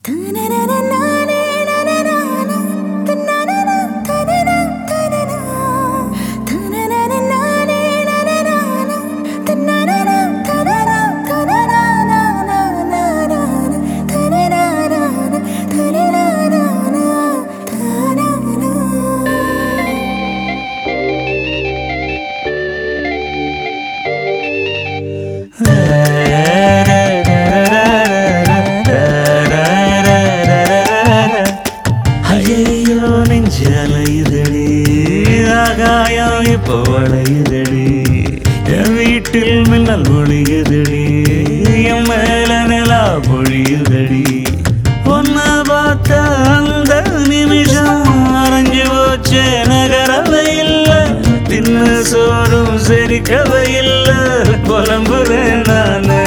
ஐயோ நெஞ்சு அலையுதடி ஆகாயம் இப்போ வளையுதடி என் வீட்டில் மின்னல் ஒளியுதடி என் மேல நிலா பொழியுதடி ஒன்ன பார்த்த அந்த நிமிஷம் அரைஞ்சு போச்சே நகரவை இல்லை தின்ன சோறும் செரிக்கவை இல்லை புலம்புறேன் நானு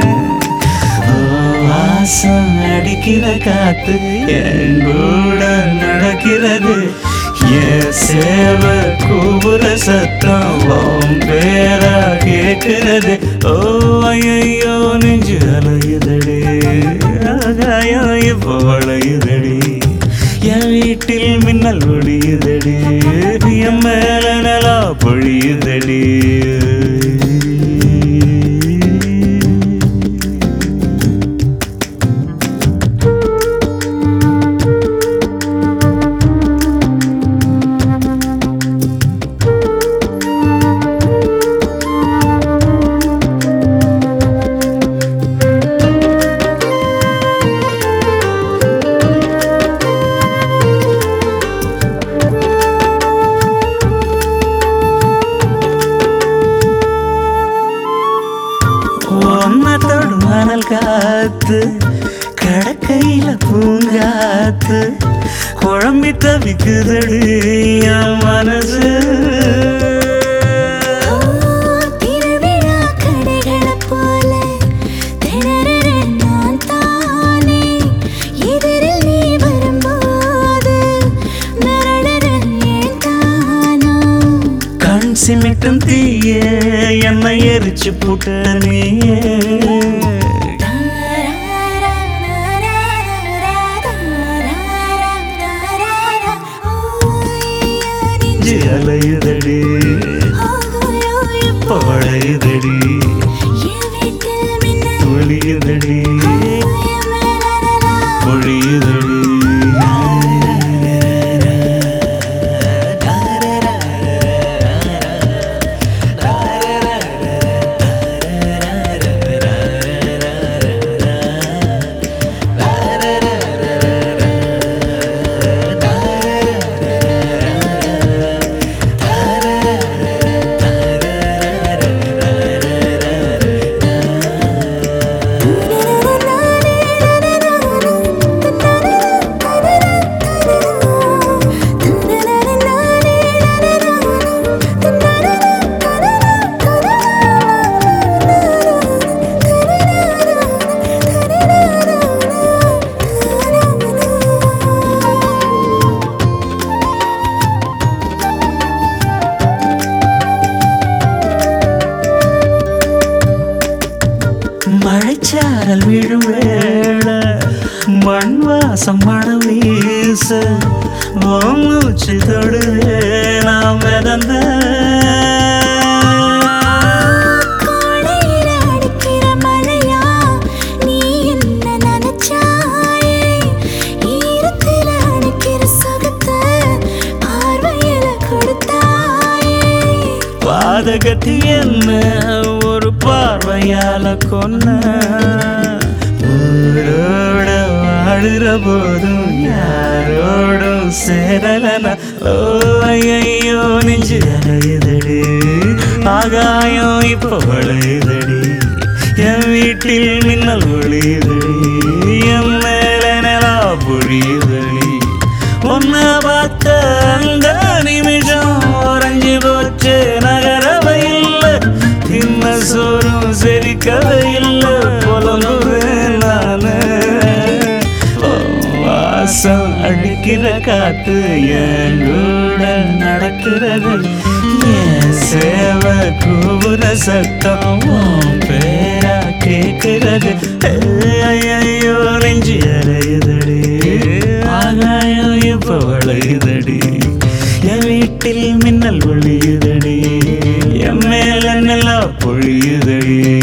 வாசம் அடிக்கிற காத்து என் கூட நடக்கிறது என் சேவ கூபுர சத்தம் உன் பேரா கேட்கிறது ஓ ஐயோ நெஞ்சு அலையுதடி ஆகாயம் இப்போ வளையுதடி என் வீட்டில் மின்னல் ஒடியுதடி என் மேல நலா பொழியுதடி ஒன்னத்தோடு மணல் காத்து கடக்கையில பூங்காத்து குழம்பி தவிக்குதடி என் மனசு திருவிழா கடைகளைப் போல திணறுற நான் தானே. எதிரில் நீ வரும்போது மிரளுற ஏன் தானோ? கண் சிமிட்டும் தீய என்னை எரிச்சு புட்ட நீயே நெஞ்சு அலையுதடி பழையுதடி ஒளியுதடி பொழியுதடி மழைச்சாரல் விழும் வேளை மண் வாசம் மழை வீச உன் மூச்சு தொடுவே நாம் மிதந்த கோடையில அடிக்கிற மழையா நீ என்ன நினைச்சாயே ஈரத்தில அடிக்கிற சுகத்தை பார்வையில கொடுத்தாயே பாதகத்தி என்ன ஒரு பார்வையால கொன்ன ஊரோட வாழுற போதும் யாரோடும் சேரலன ஓ ஐயோ நெஞ்சு அலையுதடி ஆகாயம் இப்போ வளையுதடி என் வீட்டில் மின்னல் ஒளியுதடி என் மேல நிலா பொழியுதடி உன்ன பார்த்த அந்த நிமிஷம் உறைஞ்சு போச்சு நகரவை இல்லை தின்ன சோறும் செரிக்கவை இல்லை புலம்புவேன் நானு ஓ, வாசம் அடிக்கிற காத்து என் கூட நடக்கிறது என் சேவை கூவுற சத்தம் உன் பேரா கேட்கிறது ஐயோ நெஞ்சு அறையுது வீட்டில் மின்னல் ஒளியுதடி என் மேல நிலா பொழியுதடி